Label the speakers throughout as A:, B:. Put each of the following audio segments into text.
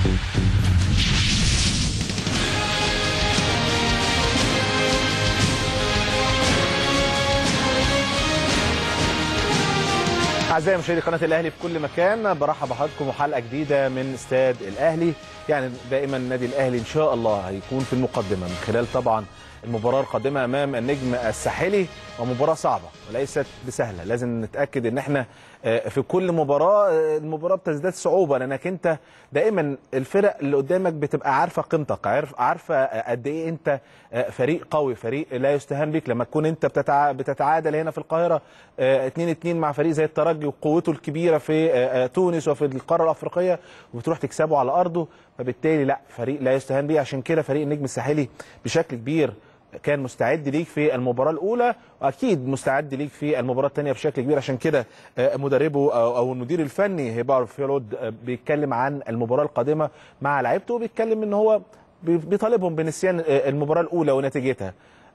A: أعزائي مشاهدي قناة الأهلي في كل مكان برحب بحضراتكم وحلقة جديدة من استاد الأهلي يعني دائما النادي الأهلي إن شاء الله هيكون في المقدمة من خلال طبعا المباراة القادمة أمام النجم الساحلي ومباراة صعبة وليست بسهلة لازم نتأكد إن احنا في كل مباراة المباراة بتزداد صعوبة لأنك أنت دائما الفرق اللي قدامك بتبقى عارفة قيمتك عارف عارفة قد إيه أنت فريق قوي فريق لا يستهان بك لما تكون أنت بتتع... بتتعادل هنا في القاهرة 2 2 مع فريق زي الترجي وقوته الكبيرة في تونس وفي القارة الأفريقية وبتروح تكسبه على أرضه فبالتالي لا فريق لا يستهان به عشان كده فريق النجم الساحلي بشكل كبير كان مستعد ليك في المباراه الاولى واكيد مستعد ليك في المباراه الثانيه بشكل كبير عشان كده مدربه او المدير الفني هيبار فيرود بيتكلم عن المباراه القادمه مع لعيبته وبيتكلم ان هو بيطالبهم بنسيان المباراه الاولى ونتيجتها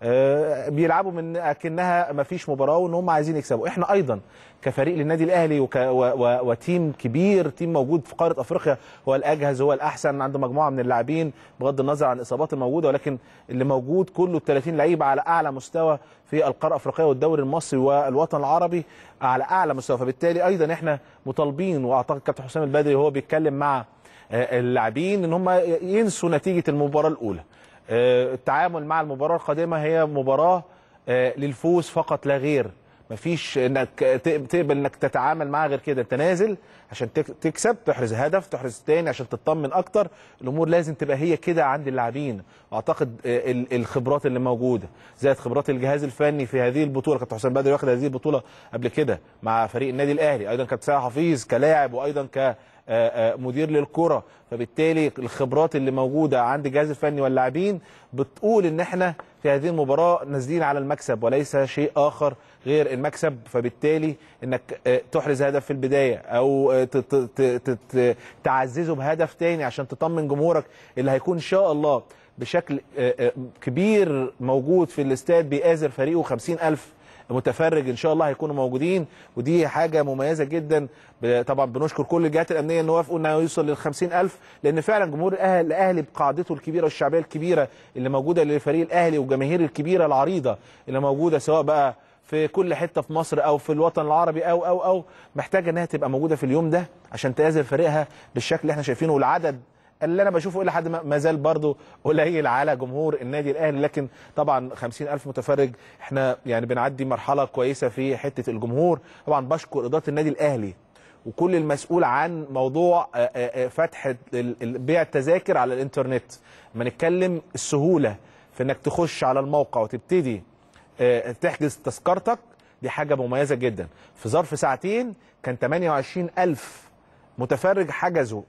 A: بيلعبوا من اكنها ما فيش مباراه وان هم عايزين يكسبوا احنا ايضا كفريق للنادي الاهلي وك و و وتيم كبير تيم موجود في قاره افريقيا هو الاجهز هو الاحسن عنده مجموعه من اللاعبين بغض النظر عن الاصابات الموجوده ولكن اللي موجود كله ال 30 لعيب على اعلى مستوى في القاره الافريقيه والدوري المصري والوطن العربي على اعلى مستوى فبالتالي ايضا احنا مطالبين واعتقد كابتن حسام البدري وهو بيتكلم مع اللاعبين ان هم ينسوا نتيجه المباراه الاولى التعامل مع المباراه القادمه هي مباراه للفوز فقط لا غير مفيش انك تقبل انك تتعامل معاها غير كده انت نازل عشان تكسب تحرز هدف تحرز تاني عشان تطمن اكتر الامور لازم تبقى هي كده عند اللاعبين واعتقد الخبرات اللي موجوده زائد خبرات الجهاز الفني في هذه البطوله كابتن حسام بدري واخد هذه البطوله قبل كده مع فريق النادي الاهلي ايضا كابتن سامح حفيظ كلاعب وايضا ك مدير للكره فبالتالي الخبرات اللي موجوده عند الجهاز الفني واللاعبين بتقول ان احنا في هذه المباراه نازلين على المكسب وليس شيء اخر غير المكسب فبالتالي انك تحرز هدف في البدايه او تعززه بهدف تاني عشان تطمن جمهورك اللي هيكون ان شاء الله بشكل كبير موجود في الاستاد بيآزر فريقه 50000 متفرج ان شاء الله هيكونوا موجودين ودي حاجه مميزه جدا طبعا بنشكر كل الجهات الامنيه ان وافقوا انه يوصل لل 50000 لان فعلا جمهور الاهلي الاهلي بقاعدته الكبيره والشعبيه الكبيره اللي موجوده لفريق الاهلي والجماهير الكبيره العريضه اللي موجوده سواء بقى في كل حته في مصر او في الوطن العربي او او او محتاجه انها تبقى موجوده في اليوم ده عشان تآزر فريقها بالشكل اللي احنا شايفينه والعدد اللي انا بشوفه الى حد ما زال برضه قليل على جمهور النادي الاهلي لكن طبعا 50000 متفرج احنا يعني بنعدي مرحله كويسه في حته الجمهور طبعا بشكر اداره النادي الاهلي وكل المسؤول عن موضوع فتح بيع التذاكر على الانترنت لما نتكلم السهوله في انك تخش على الموقع وتبتدي تحجز تذكرتك دي حاجه مميزه جدا في ظرف ساعتين كان 28000 متفرج حجزوا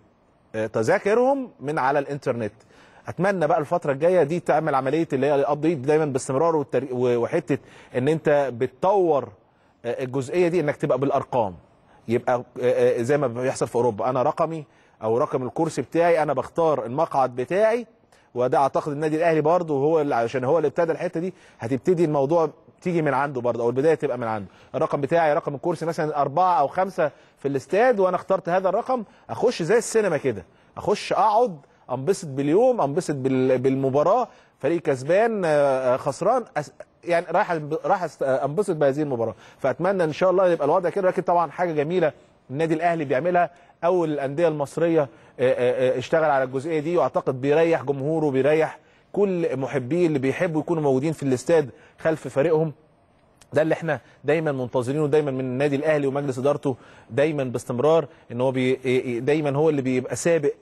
A: تذاكرهم من على الانترنت اتمنى بقى الفتره الجايه دي تعمل عمليه اللي هي الابديت دايما باستمرار والتري... وحته ان انت بتطور الجزئيه دي انك تبقى بالارقام يبقى زي ما بيحصل في اوروبا انا رقمي او رقم الكرسي بتاعي انا بختار المقعد بتاعي وده اعتقد النادي الاهلي برضه هو اللي عشان هو اللي ابتدى الحته دي هتبتدي الموضوع تيجي من عنده برضه او البدايه تبقى من عنده الرقم بتاعي رقم الكرسي مثلا أربعة أو خمسة في الاستاد وأنا اخترت هذا الرقم أخش زي السينما كده أخش أقعد أنبسط باليوم أنبسط بالمباراة فريق كسبان خسران يعني رايح رايح انبسط بهذه المباراه فاتمنى ان شاء الله يبقى الوضع كده لكن طبعا حاجه جميله النادي الاهلي بيعملها اول الانديه المصريه اشتغل على الجزئيه دي واعتقد بيريح جمهوره بيريح كل محبيه اللي بيحبوا يكونوا موجودين في الاستاد خلف فريقهم ده اللي احنا دايما منتظرينه دايما من النادي الاهلي ومجلس ادارته دايما باستمرار ان هو بي دايما هو اللي بيبقى سابق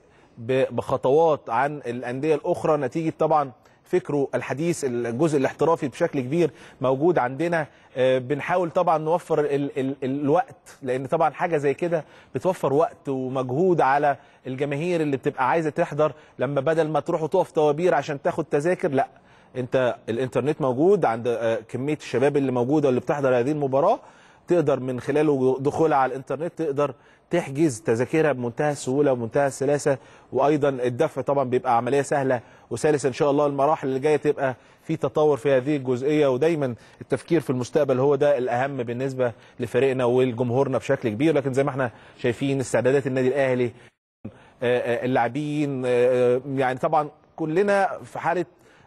A: بخطوات عن الانديه الاخرى نتيجه طبعا فكره الحديث الجزء الاحترافي بشكل كبير موجود عندنا بنحاول طبعا نوفر ال ال الوقت لان طبعا حاجه زي كده بتوفر وقت ومجهود على الجماهير اللي بتبقى عايزه تحضر لما بدل ما تروح وتقف طوابير عشان تاخد تذاكر لا انت الانترنت موجود عند كميه الشباب اللي موجوده اللي بتحضر هذه المباراه تقدر من خلاله دخولها على الانترنت تقدر تحجز تذاكرها بمنتهى السهوله ومنتهى السلاسه وايضا الدفع طبعا بيبقى عمليه سهله وسلسه ان شاء الله المراحل اللي جايه تبقى في تطور في هذه الجزئيه ودايما التفكير في المستقبل هو ده الاهم بالنسبه لفريقنا ولجمهورنا بشكل كبير لكن زي ما احنا شايفين استعدادات النادي الاهلي اللاعبين يعني طبعا كلنا في حاله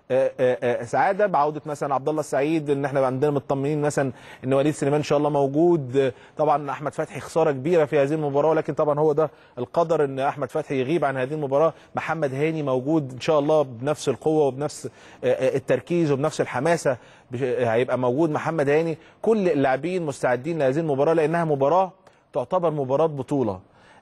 A: سعاده بعوده مثلا عبد الله السعيد ان احنا عندنا مطمنين مثلا ان وليد سليمان ان شاء الله موجود طبعا احمد فتحي خساره كبيره في هذه المباراه ولكن طبعا هو ده القدر ان احمد فتحي يغيب عن هذه المباراه محمد هاني موجود ان شاء الله بنفس القوه وبنفس التركيز وبنفس الحماسه هيبقى موجود محمد هاني كل اللاعبين مستعدين لهذه المباراه لانها مباراه تعتبر مباراه بطوله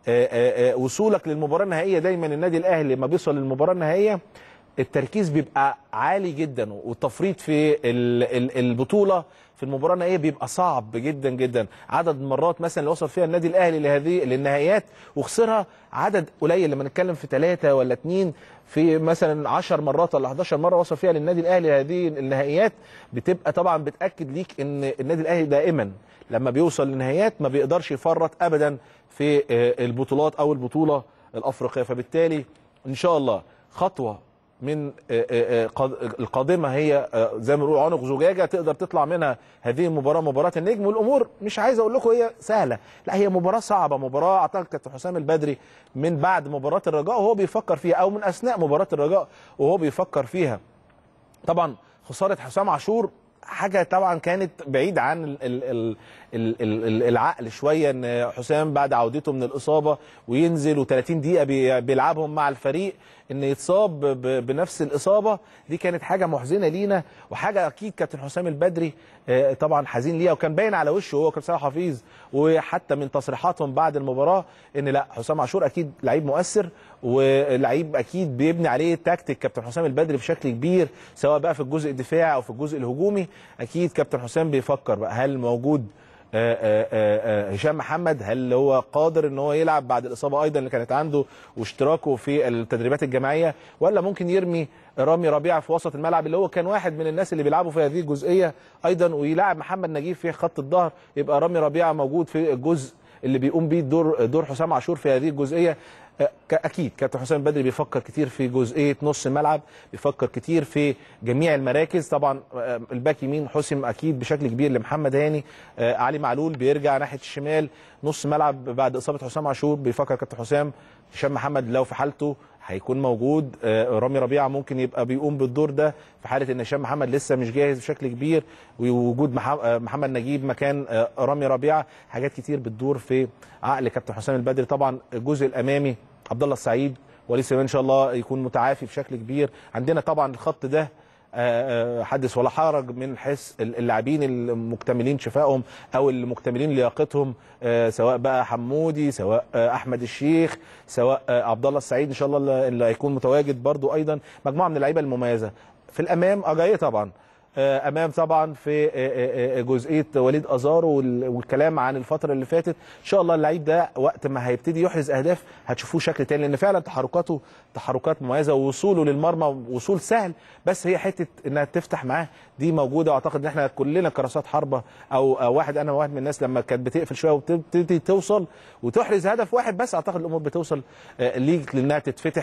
A: وصولك للمباراه النهائيه دايما النادي الاهلي لما بيوصل للمباراه النهائيه التركيز بيبقى عالي جدا والتفريط في البطوله في المباراه النهائيه بيبقى صعب جدا جدا عدد المرات مثلا اللي وصل فيها النادي الاهلي لهذه للنهائيات وخسرها عدد قليل لما نتكلم في ثلاثه ولا اثنين في مثلا 10 مرات ولا 11 مره وصل فيها للنادي الاهلي هذه النهائيات بتبقى طبعا بتاكد ليك ان النادي الاهلي دائما لما بيوصل للنهائيات ما بيقدرش يفرط ابدا في البطولات او البطوله الافريقيه فبالتالي ان شاء الله خطوه من القادمه هي زي ما بنقول عنق زجاجه تقدر تطلع منها هذه المباراه مباراه النجم والامور مش عايز اقول لكم هي سهله لا هي مباراه صعبه مباراه اعتقد كابتن حسام البدري من بعد مباراه الرجاء وهو بيفكر فيها او من اثناء مباراه الرجاء وهو بيفكر فيها طبعا خساره حسام عاشور حاجه طبعا كانت بعيد عن ال ال ال ال ال العقل شويه ان حسام بعد عودته من الاصابه وينزل و30 دقيقه بيلعبهم مع الفريق ان يتصاب بنفس الاصابه دي كانت حاجه محزنه لينا وحاجه اكيد كابتن حسام البدري طبعا حزين ليها وكان باين على وشه هو كابتن سامح حفيظ وحتى من تصريحاتهم بعد المباراه ان لا حسام عاشور اكيد لعيب مؤثر ولعيب اكيد بيبني عليه تكتيك كابتن حسام البدري بشكل كبير سواء بقى في الجزء الدفاعي او في الجزء الهجومي اكيد كابتن حسام بيفكر بقى هل موجود هشام محمد هل هو قادر ان هو يلعب بعد الاصابه ايضا اللي كانت عنده واشتراكه في التدريبات الجماعيه ولا ممكن يرمي رامي ربيعه في وسط الملعب اللي هو كان واحد من الناس اللي بيلعبوا في هذه الجزئيه ايضا ويلاعب محمد نجيب في خط الظهر يبقى رامي ربيعه موجود في الجزء اللي بيقوم بيه دور دور حسام عاشور في هذه الجزئيه اكيد كابتن حسام بدري بيفكر كتير في جزئيه نص الملعب بيفكر كتير في جميع المراكز طبعا الباك يمين حسم اكيد بشكل كبير لمحمد هاني علي معلول بيرجع ناحيه الشمال نص ملعب بعد اصابه حسام عاشور بيفكر كابتن حسام هشام محمد لو في حالته هيكون موجود رامي ربيعه ممكن يبقى بيقوم بالدور ده في حاله ان هشام محمد لسه مش جاهز بشكل كبير ووجود محمد نجيب مكان رامي ربيعه حاجات كتير بتدور في عقل كابتن حسام البدري طبعا الجزء الامامي عبد الله السعيد وليد سليمان ان شاء الله يكون متعافي بشكل كبير عندنا طبعا الخط ده حدث ولا حرج من حيث اللاعبين المكتملين شفائهم او المكتملين لياقتهم سواء بقى حمودي سواء احمد الشيخ سواء عبد الله السعيد ان شاء الله اللي هيكون متواجد برضو ايضا مجموعه من اللعيبه المميزه في الامام اجاي طبعا امام طبعا في جزئيه وليد ازارو والكلام عن الفتره اللي فاتت ان شاء الله اللعيب ده وقت ما هيبتدي يحرز اهداف هتشوفوه شكل تاني لان فعلا تحركاته تحركات مميزه ووصوله للمرمى وصول سهل بس هي حته انها تفتح معاه دي موجوده واعتقد ان احنا كلنا كراسات حربه او, أو واحد انا واحد من الناس لما كانت بتقفل شويه وبتبتدي توصل وتحرز هدف واحد بس اعتقد الامور بتوصل ليك لانها تتفتح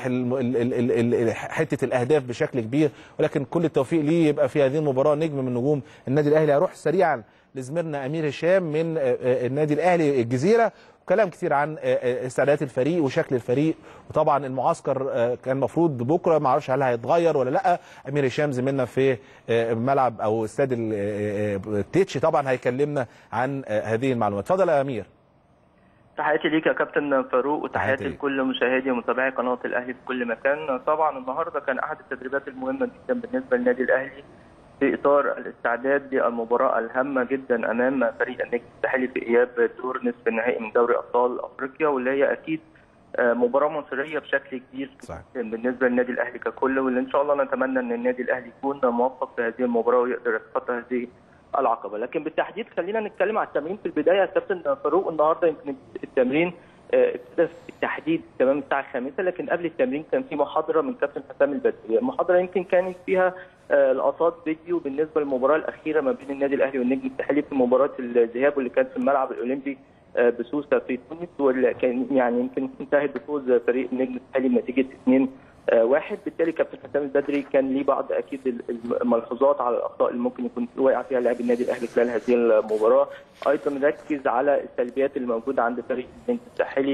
A: حته الاهداف بشكل كبير ولكن كل التوفيق ليه يبقى في هذه المباراه نجم من نجوم النادي الاهلي هروح سريعا لزميلنا امير هشام من النادي الاهلي الجزيره وكلام كتير عن استعدادات الفريق وشكل الفريق وطبعا المعسكر كان المفروض بكره ما اعرفش هل هيتغير ولا لا امير هشام زميلنا في ملعب او استاد التتش طبعا هيكلمنا عن هذه المعلومات اتفضل يا امير
B: تحياتي ليك يا كابتن فاروق وتحياتي لكل مشاهدي ومتابعي قناه الاهلي في كل مكان طبعا النهارده كان احد التدريبات المهمه جدا بالنسبه للنادي الاهلي في اطار الاستعداد للمباراه الهامه جدا امام فريق النجم الساحلي في اياب دور نصف النهائي من دوري ابطال افريقيا واللي هي اكيد مباراه مصيريه بشكل كبير صحيح. بالنسبه للنادي الاهلي ككل واللي ان شاء الله نتمنى ان النادي الاهلي يكون موفق في هذه المباراه ويقدر يتخطى هذه العقبه لكن بالتحديد خلينا نتكلم على التمرين في البدايه يا كابتن فاروق النهارده يمكن التمرين ابتدى بالتحديد تمام الساعه الخامسه لكن قبل التمرين كان في محاضره من كابتن حسام البدري المحاضره يمكن كانت فيها لقطات فيديو بالنسبه للمباراه الاخيره ما بين النادي الاهلي والنجم الساحلي في مباراه الذهاب واللي كانت في الملعب الاولمبي بسوسه في تونس واللي كان يعني يمكن انتهت بفوز فريق النجم الساحلي بنتيجه 2 واحد بالتالي كابتن حسام البدري كان ليه بعض اكيد الملحوظات على الاخطاء اللي ممكن يكون واقع فيها لاعبي النادي الاهلي خلال هذه المباراه ايضا ركز على السلبيات اللي موجوده عند فريق النجم الساحلي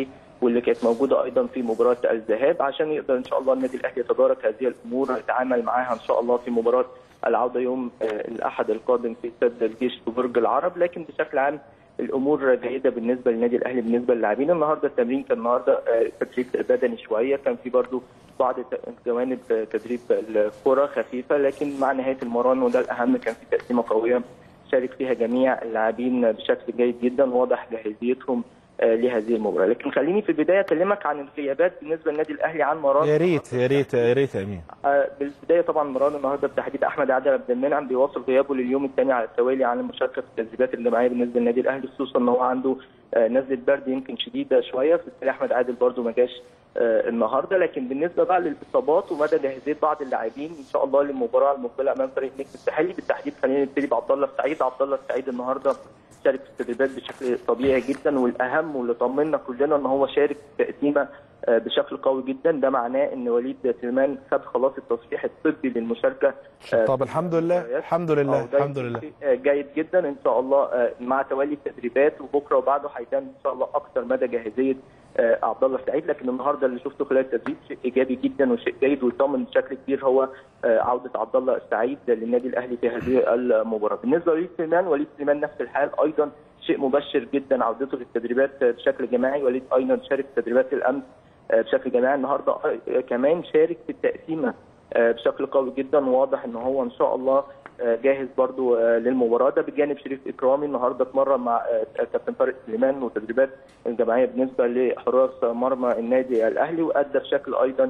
B: واللي كانت موجوده ايضا في مباراه الذهاب عشان يقدر ان شاء الله النادي الاهلي يتدارك هذه الامور يتعامل معاها ان شاء الله في مباراه العوده يوم الاحد القادم في استاد الجيش في برج العرب لكن بشكل عام الامور جيده بالنسبه للنادي الاهلي بالنسبه للاعبين النهارده التمرين كان النهارده تدريب بدني شويه كان في برضو بعض جوانب تدريب الكره خفيفه لكن مع نهايه المران وده الاهم كان في تقسيمه قويه شارك فيها جميع اللاعبين بشكل جيد جدا واضح جاهزيتهم لهذه المباراه لكن خليني في البدايه اكلمك عن الغيابات بالنسبه للنادي الاهلي عن مران
A: يا ريت يا ريت يا ريت يا امين
B: بالبدايه طبعا مران النهارده بالتحديد احمد عادل عبد المنعم بيواصل غيابه لليوم الثاني على التوالي عن المشاركه في التدريبات الجماعيه بالنسبه للنادي الاهلي خصوصا ان هو عنده نزله برد يمكن شديده شويه فبالتالي احمد عادل برده ما جاش النهارده لكن بالنسبه بقى للاصابات ومدى جاهزيه بعض اللاعبين ان شاء الله للمباراه المقبله امام فريق النجم الساحلي بالتحديد خلينا نبتدي بعبد الله السعيد عبد الله السعيد النهارده شارك في التدريبات بشكل طبيعي جدا والاهم واللي طمنا كلنا ان هو شارك في تقسيمه بشكل قوي جدا ده معناه ان وليد سليمان خد خلاص التصريح الطبي للمشاركه
A: طب الحمد لله الحمد لله الحمد لله
B: جيد جدا ان شاء الله مع توالي التدريبات وبكره وبعده هيبان ان شاء الله اكثر مدى جاهزيه عبد الله السعيد لكن النهارده اللي شفته خلال التدريب شيء ايجابي جدا وشيء جيد ويطمن بشكل كبير هو عوده عبد الله السعيد للنادي الاهلي في هذه المباراه بالنسبه لوليد سليمان وليد سليمان نفس الحال ايضا شيء مبشر جدا عودته للتدريبات بشكل جماعي وليد ايضا شارك في تدريبات الامس بشكل جماعي النهارده كمان شارك في التقسيمه بشكل قوي جدا واضح ان هو ان شاء الله جاهز برضو للمباراه ده بجانب شريف اكرامي النهارده اتمرن مع كابتن طارق سليمان وتدريبات الجماعيه بالنسبه لحراس مرمى النادي الاهلي وادى بشكل ايضا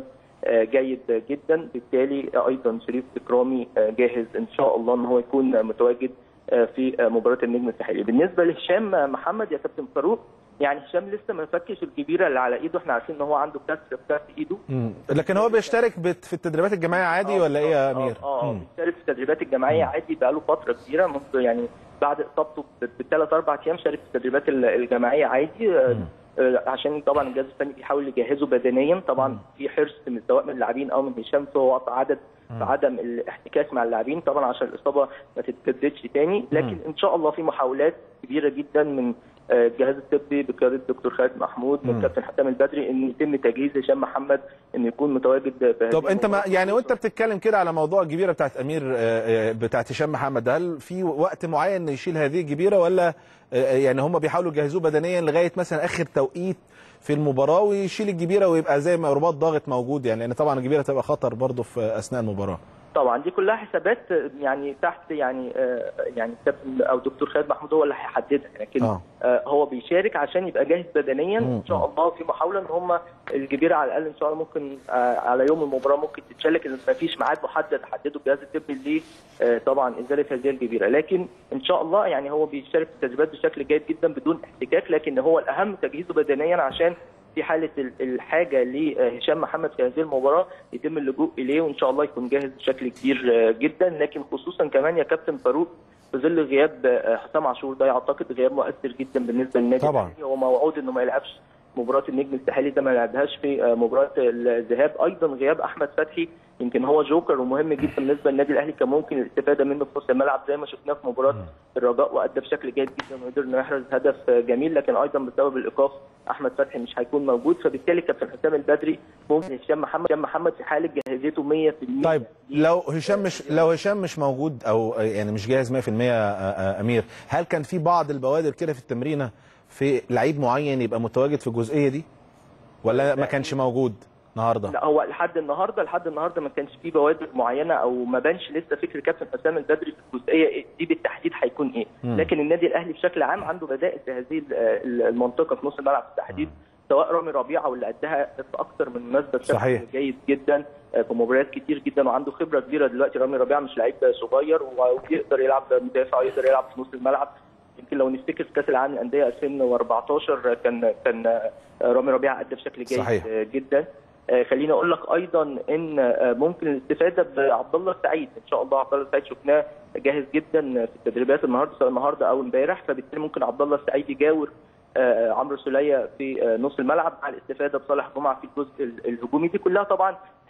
B: جيد جدا بالتالي ايضا شريف اكرامي جاهز ان شاء الله ان هو يكون متواجد في مباراه النجم الساحلي بالنسبه لهشام محمد يا كابتن فاروق يعني هشام لسه ما فكش الكبيره اللي على ايده احنا عارفين ان هو عنده كسر في كف ايده
A: مم. لكن هو بيشترك في التدريبات الجماعيه عادي ولا ايه يا امير؟
B: اه اه بيشترك في التدريبات الجماعيه عادي بقاله فتره كبيره ممكن يعني بعد اصابته بثلاث اربع ايام شارك في التدريبات الجماعيه عادي عشان طبعا الجهاز الفني بيحاول يجهزه بدنيا طبعا في حرص من سواء من اللاعبين او من هشام في وقت عدد في عدم الاحتكاك مع اللاعبين طبعا عشان الاصابه ما تتجددش تاني لكن ان شاء الله في محاولات كبيره جدا من الجهاز الطبي بقياده الدكتور خالد محمود من كابتن حسام البدري ان يتم تجهيز هشام محمد انه يكون متواجد في
A: طب انت ما يعني وانت بتتكلم كده على موضوع الجبيره بتاعت امير بتاعت هشام محمد هل في وقت معين يشيل هذه الجبيره ولا يعني هم بيحاولوا يجهزوه بدنيا لغايه مثلا اخر توقيت في المباراه ويشيل الجبيره ويبقى زي ما رباط ضاغط موجود يعني لان طبعا الجبيره تبقى خطر برضه في اثناء المباراه
B: طبعا دي كلها حسابات يعني تحت يعني آه يعني كابتن او دكتور خالد محمود هو اللي هيحددها لكن آه. آه هو بيشارك عشان يبقى جاهز بدنيا ان شاء الله في محاوله ان هم الجبيره على الاقل ان شاء الله ممكن آه على يوم المباراه ممكن تتشال لكن ما فيش ميعاد محدد حدده الجهاز الطبي ليه آه طبعا ازاله هذه الجبيره لكن ان شاء الله يعني هو بيشارك في التدريبات بشكل جيد جدا بدون احتكاك لكن هو الاهم تجهيزه بدنيا عشان في حاله الحاجه لهشام محمد في هذه المباراه يتم اللجوء اليه وان شاء الله يكون جاهز بشكل كبير جدا لكن خصوصا كمان يا كابتن فاروق في ظل غياب حسام عاشور ده اعتقد غياب مؤثر جدا بالنسبه للنادي
A: طبعا
B: هو موعود انه ما يلعبش مباراه النجم الساحلي ده ما لعبهاش في مباراه الذهاب ايضا غياب احمد فتحي يمكن هو جوكر ومهم جدا بالنسبه للنادي الاهلي كان ممكن الاستفاده منه في نص الملعب زي ما شفناه في مباراه الرجاء وادى بشكل جيد جدا وقدر انه يحرز هدف جميل لكن ايضا بسبب الايقاف احمد فتحي مش هيكون موجود فبالتالي كابتن حسام البدري ممكن هشام محمد هشام محمد في حاله جاهزيته 100%
A: طيب لو هشام مش لو هشام مش موجود او يعني مش جاهز 100% امير هل كان في بعض البوادر كده في التمرينه في لعيب معين يبقى متواجد في الجزئيه دي ولا ما كانش موجود النهارده
B: لا هو لحد النهارده لحد النهارده ما كانش في بوادر معينه او ما بانش لسه فكر كابتن حسام البدري في الجزئيه دي بالتحديد هيكون ايه م. لكن النادي الاهلي بشكل عام عنده بدائل في هذه المنطقه في نص الملعب بالتحديد سواء رامي ربيعه واللي اداها في اكثر من مناسبه بشكل
A: صحيح.
B: جيد جدا في مباريات كتير جدا وعنده خبره كبيره دلوقتي رامي ربيعه مش لعيب صغير ويقدر يلعب مدافع ويقدر يلعب في نص الملعب يمكن لو نفتكر في كاس العالم للانديه 2014 كان كان رامي ربيعه ادى بشكل جيد
A: صحيح.
B: جدا خليني اقول لك ايضا ان ممكن الاستفاده بعبد الله السعيد ان شاء الله عبد الله السعيد شفناه جاهز جدا في التدريبات النهارده سواء النهارده او امبارح فبالتالي ممكن عبد الله السعيد يجاور عمرو سوليه في نص الملعب مع الاستفاده بصالح جمعه في الجزء الهجومي دي كلها طبعا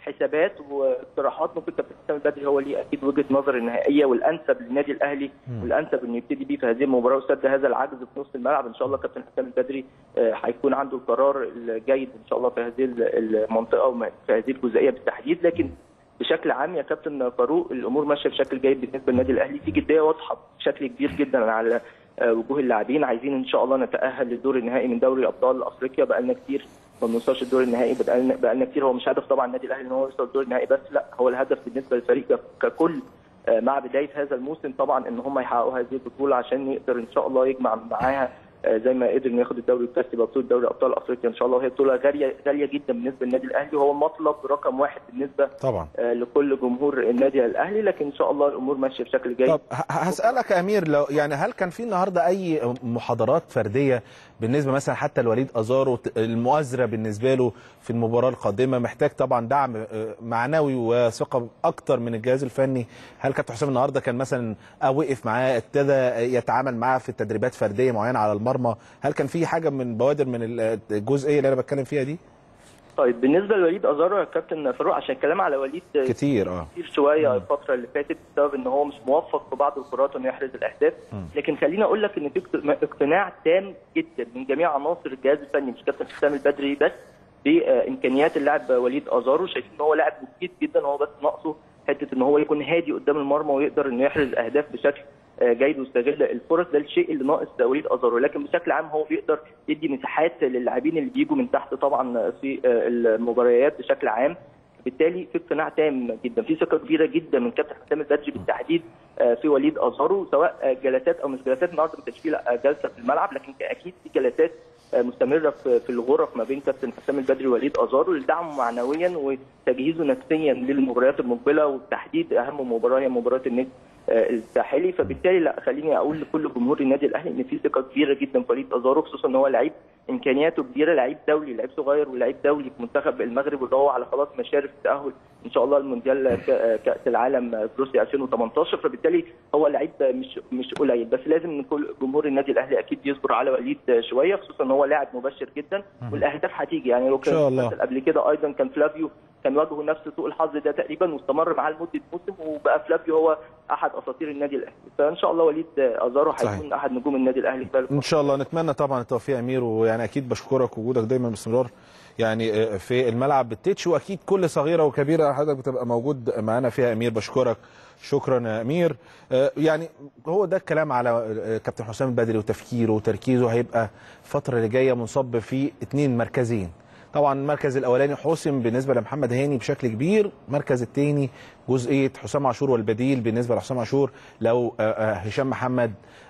B: حسابات واقتراحات ممكن كابتن حسام البدري هو ليه اكيد وجهه نظر النهائيه والانسب للنادي الاهلي والانسب انه يبتدي بيه في هذه المباراه وسد هذا العجز في نص الملعب ان شاء الله كابتن حسام البدري هيكون عنده القرار الجيد ان شاء الله في هذه المنطقه وفي هذه الجزئيه بالتحديد لكن بشكل عام يا كابتن فاروق الامور ماشيه بشكل جيد بالنسبه للنادي الاهلي في جديه واضحه بشكل كبير جدا على وجوه اللاعبين عايزين ان شاء الله نتاهل للدور النهائي من دوري ابطال افريقيا بقى لنا كتير ما بنوصلش الدور النهائي بقى لنا كتير هو مش هدف طبعا النادي الاهلي ان هو يوصل الدور النهائي بس لا هو الهدف بالنسبه للفريق ككل مع بدايه هذا الموسم طبعا ان هم يحققوا هذه البطوله عشان يقدر ان شاء الله يجمع معاها زي ما قدر انه ياخد الدوري الكاس يبقى بطوله دوري ابطال افريقيا ان شاء الله وهي بطوله غاليه غاليه جدا بالنسبه للنادي الاهلي وهو مطلب رقم واحد بالنسبه
A: طبعا
B: لكل جمهور النادي الاهلي لكن ان شاء الله الامور ماشيه بشكل جيد
A: طب هسالك يا امير لو يعني هل كان في النهارده اي محاضرات فرديه بالنسبه مثلا حتى لوليد ازارو المؤازره بالنسبه له في المباراه القادمه محتاج طبعا دعم معنوي وثقه اكتر من الجهاز الفني هل كابتن حسام النهارده كان مثلا وقف معاه ابتدى يتعامل معاه في تدريبات فرديه معينه على المرمى هل كان في حاجه من بوادر من الجزئيه اللي انا بتكلم فيها دي
B: طيب بالنسبه لوليد ازارو يا كابتن فاروق عشان الكلام على وليد
A: كتير اه
B: كتير شويه الفتره اللي فاتت بسبب ان هو مش موفق في بعض الكرات انه يحرز الاهداف لكن خليني اقول لك ان في اقتناع تام جدا من جميع عناصر الجهاز الفني مش كابتن حسام البدري بس بامكانيات اللاعب وليد ازارو شايفين ان هو لاعب مفيد جدا هو بس ناقصه حته ان هو يكون هادي قدام المرمى ويقدر انه يحرز اهداف بشكل جيد ويستغل الفرص ده الشيء اللي ناقص وليد ازارو لكن بشكل عام هو بيقدر يدي مساحات للاعبين اللي بيجوا من تحت طبعا في المباريات بشكل عام بالتالي في اقتناع تام جدا في ثقه كبيره جدا من كابتن حسام البدري بالتحديد في وليد ازارو سواء جلسات او مش جلسات النهارده بالتشكيل جلسه في الملعب لكن اكيد في جلسات مستمره في الغرف ما بين كابتن حسام البدري ووليد ازارو لدعمه معنويا وتجهيزه نفسيا للمباريات المقبله وبالتحديد اهم مباراه هي مباراه النجم الساحلي فبالتالي لا خليني اقول لكل جمهور النادي الاهلي ان في ثقه كبيره جدا في وليد ازارو خصوصا ان هو لعيب امكانياته كبيره لعيب دولي لعيب صغير ولعيب دولي في منتخب المغرب واللي هو على خلاص مشارف التاهل ان شاء الله المونديال كاس العالم في روسيا 2018 فبالتالي هو لعيب مش مش قليل بس لازم ان كل جمهور النادي الاهلي اكيد يصبر على وليد شويه خصوصا ان هو لاعب مبشر جدا والاهداف هتيجي يعني لو كان قبل كده ايضا كان فلافيو كان واجهه نفس سوء الحظ ده تقريبا واستمر معاه لمده موسم وبقى فلافيو هو احد اساطير النادي الاهلي فان شاء الله وليد ازارو هيكون احد نجوم النادي الاهلي
A: ان شاء الله نتمنى طبعا التوفيق يا امير ويعني اكيد بشكرك وجودك دايما باستمرار يعني في الملعب بالتتش واكيد كل صغيره وكبيره حضرتك بتبقى موجود معانا فيها امير بشكرك شكرا يا امير يعني هو ده الكلام على كابتن حسام البدري وتفكيره وتركيزه هيبقى الفتره اللي جايه منصب في اثنين مركزين طبعا المركز الاولاني حسم بالنسبه لمحمد هاني بشكل كبير المركز الثاني جزئيه حسام عاشور والبديل بالنسبه لحسام عاشور لو هشام محمد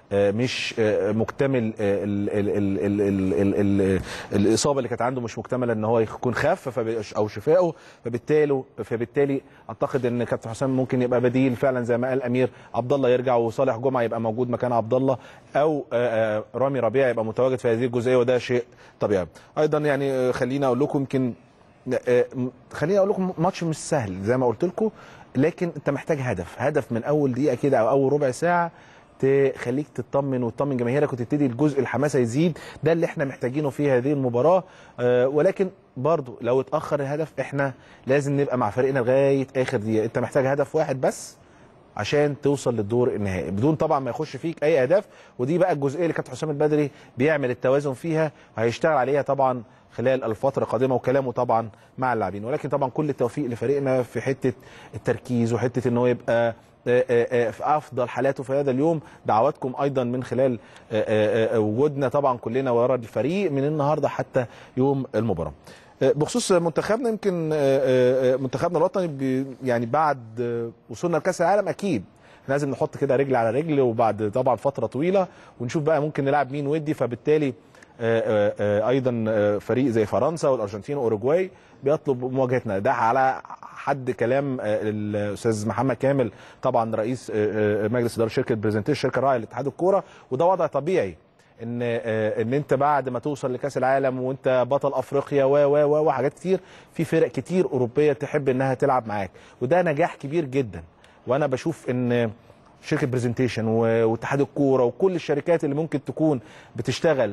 A: مش مكتمل ال ال ال ال ال ال ال الاصابه اللي كانت عنده مش مكتمله ان هو يكون خف او شفائه فبالتالي فبالتالي اعتقد ان كابتن حسام ممكن يبقى بديل فعلا زي ما قال امير عبد الله يرجع وصالح جمعه يبقى موجود مكان عبد الله او رامي ربيع يبقى متواجد في هذه الجزئيه وده شيء طبيعي ايضا يعني خلينا اقول لكم يمكن خليني اقول لكم ماتش مش سهل زي ما قلت لكم لكن انت محتاج هدف هدف من اول دقيقه كده او اول ربع ساعه تخليك تطمن وتطمن جماهيرك وتبتدي الجزء الحماسه يزيد ده اللي احنا محتاجينه في هذه المباراه آه ولكن برضو لو اتاخر الهدف احنا لازم نبقى مع فريقنا لغايه اخر دقيقه انت محتاج هدف واحد بس عشان توصل للدور النهائي بدون طبعا ما يخش فيك اي اهداف ودي بقى الجزئيه اللي كابتن حسام البدري بيعمل التوازن فيها وهيشتغل عليها طبعا خلال الفتره القادمه وكلامه طبعا مع اللاعبين ولكن طبعا كل التوفيق لفريقنا في حته التركيز وحته ان هو يبقى في افضل حالاته في هذا اليوم دعواتكم ايضا من خلال وجودنا طبعا كلنا ورا الفريق من النهارده حتى يوم المباراه بخصوص منتخبنا يمكن منتخبنا الوطني يعني بعد وصولنا لكاس العالم اكيد لازم نحط كده رجل على رجل وبعد طبعا فتره طويله ونشوف بقى ممكن نلعب مين ودي فبالتالي ايضا فريق زي فرنسا والارجنتين واوروجواي بيطلب مواجهتنا ده على حد كلام الاستاذ محمد كامل طبعا رئيس مجلس اداره شركه بريزنتيشن الشركه الراعيه لاتحاد الكوره وده وضع طبيعي ان ان انت بعد ما توصل لكاس العالم وانت بطل افريقيا و و وحاجات كتير في فرق كتير اوروبيه تحب انها تلعب معاك وده نجاح كبير جدا وانا بشوف ان شركه برزنتيشن واتحاد الكوره وكل الشركات اللي ممكن تكون بتشتغل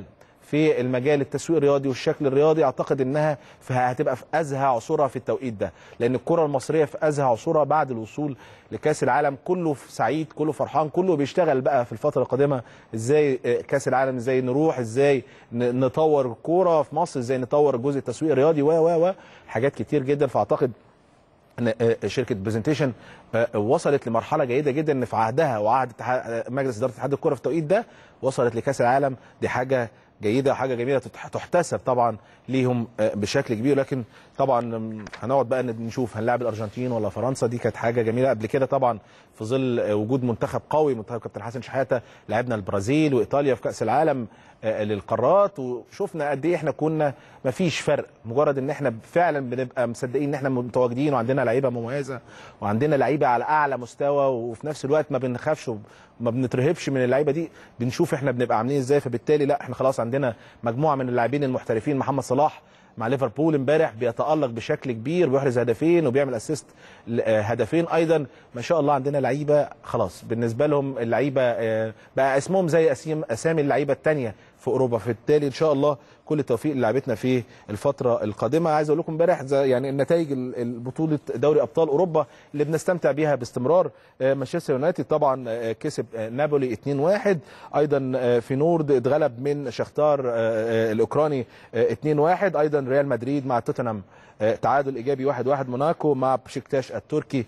A: في المجال التسويق الرياضي والشكل الرياضي اعتقد انها هتبقى في ازهى عصورها في التوقيت ده لان الكره المصريه في ازهى عصورها بعد الوصول لكاس العالم كله سعيد كله فرحان كله بيشتغل بقى في الفتره القادمه ازاي كاس العالم ازاي نروح ازاي نطور الكوره في مصر ازاي نطور الجزء التسويق الرياضي و و و حاجات كتير جدا فاعتقد ان شركه برزنتيشن وصلت لمرحله جيده جدا ان في عهدها وعهد مجلس اداره اتحاد الكره في التوقيت ده وصلت لكاس العالم دي حاجه جيده وحاجه جميله تحتسب طبعا ليهم بشكل كبير لكن طبعا هنقعد بقى نشوف هنلاعب الارجنتين ولا فرنسا دي كانت حاجه جميله قبل كده طبعا في ظل وجود منتخب قوي منتخب كابتن حسن شحاته لعبنا البرازيل وايطاليا في كاس العالم للقارات وشفنا قد ايه احنا كنا ما فيش فرق مجرد ان احنا فعلا بنبقى مصدقين ان احنا متواجدين وعندنا لعيبه مميزه وعندنا لعيبه على اعلى مستوى وفي نفس الوقت ما بنخافش وما بنترهبش من اللعيبه دي بنشوف احنا بنبقى عاملين ازاي فبالتالي لا احنا خلاص عندنا مجموعه من اللاعبين المحترفين محمد صلاح مع ليفربول امبارح بيتالق بشكل كبير بيحرز هدفين وبيعمل اسيست هدفين ايضا ما شاء الله عندنا لعيبه خلاص بالنسبه لهم اللعيبه بقى اسمهم زي اسيم اسامي اللعيبه الثانيه في اوروبا فبالتالي ان شاء الله كل التوفيق للاعبتنا في الفتره القادمه عايز اقول لكم امبارح يعني النتائج البطوله دوري ابطال اوروبا اللي بنستمتع بيها باستمرار مانشستر يونايتد طبعا كسب نابولي 2-1 ايضا في نورد اتغلب من شختار الاوكراني 2-1 ايضا ريال مدريد مع توتنهام تعادل ايجابي 1-1 واحد واحد موناكو مع بشكتاش التركي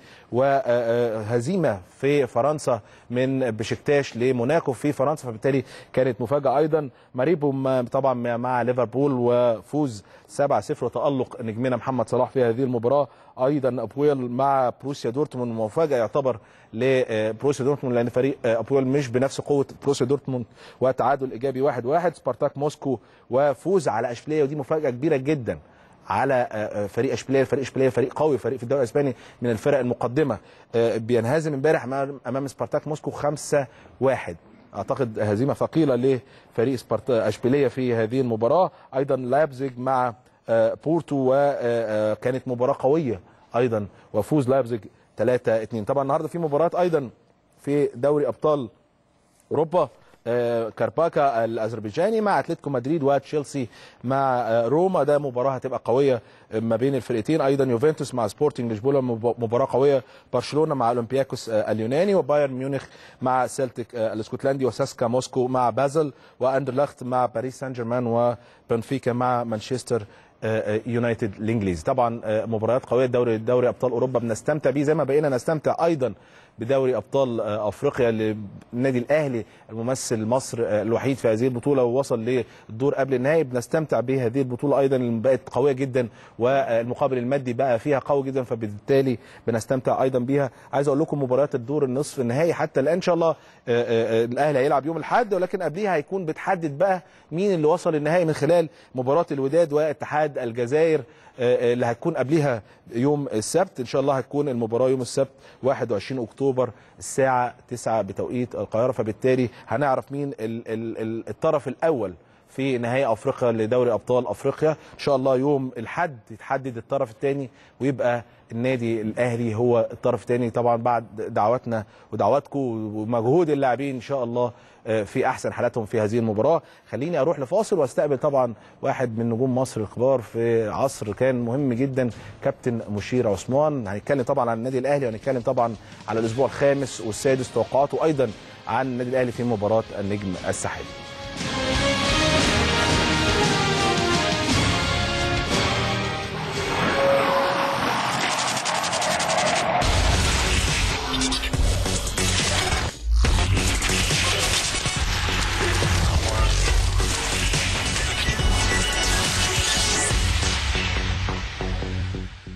A: وهزيمه في فرنسا من بشكتاش لموناكو في فرنسا فبالتالي كانت مفاجاه ايضا ماريبو طبعا مع ليفربول وفوز 7-0 وتالق نجمنا محمد صلاح في هذه المباراه ايضا ابويل مع بروسيا دورتموند مفاجاه يعتبر لبروسيا دورتموند لان فريق ابويل مش بنفس قوه بروسيا دورتموند وتعادل ايجابي 1-1 واحد واحد سبارتاك موسكو وفوز على اشبيليه ودي مفاجاه كبيره جدا على فريق اشبيليه فريق اشبيليه فريق قوي فريق في الدوري الاسباني من الفرق المقدمه بينهزم امبارح امام سبارتاك موسكو 5 1 اعتقد هزيمه ثقيله لفريق سبارتا اشبيليه في هذه المباراه ايضا لايبزيج مع بورتو وكانت مباراه قويه ايضا وفوز لايبزيج 3 2 طبعا النهارده في مباراه ايضا في دوري ابطال اوروبا كارباكا الاذربيجاني مع اتلتيكو مدريد وتشيلسي مع روما ده مباراه هتبقى قويه ما بين الفرقتين ايضا يوفنتوس مع سبورتنج لشبونه مباراه قويه برشلونه مع اولمبياكوس اليوناني وبايرن ميونخ مع سيلتيك الاسكتلندي وساسكا موسكو مع بازل واندرلخت مع باريس سان جيرمان وبنفيكا مع مانشستر يونايتد الانجليزي طبعا مباريات قويه دوري دوري ابطال اوروبا بنستمتع بيه زي ما بقينا نستمتع ايضا بدوري ابطال افريقيا للنادي الاهلي الممثل مصر الوحيد في هذه البطوله ووصل للدور قبل النهائي بنستمتع بهذه البطوله ايضا اللي بقت قويه جدا والمقابل المادي بقى فيها قوي جدا فبالتالي بنستمتع ايضا بيها عايز اقول لكم مباريات الدور النصف النهائي حتى الان ان شاء الله الاهلي هيلعب يوم الاحد ولكن قبليها هيكون بتحدد بقى مين اللي وصل النهائي من خلال مباراه الوداد واتحاد الجزائر اللي هتكون قبليها يوم السبت ان شاء الله هتكون المباراه يوم السبت 21 اكتوبر الساعه 9 بتوقيت القاهره فبالتالي هنعرف مين الطرف الاول في نهائي افريقيا لدوري ابطال افريقيا ان شاء الله يوم الحد يتحدد الطرف الثاني ويبقى النادي الاهلي هو الطرف الثاني طبعا بعد دعواتنا ودعواتكم ومجهود اللاعبين ان شاء الله في احسن حالاتهم في هذه المباراه خليني اروح لفاصل واستقبل طبعا واحد من نجوم مصر الكبار في عصر كان مهم جدا كابتن مشير عثمان هنتكلم طبعا عن النادي الاهلي وهنتكلم طبعا على الاسبوع الخامس والسادس توقعاته ايضا عن النادي الاهلي في مباراه النجم الساحلي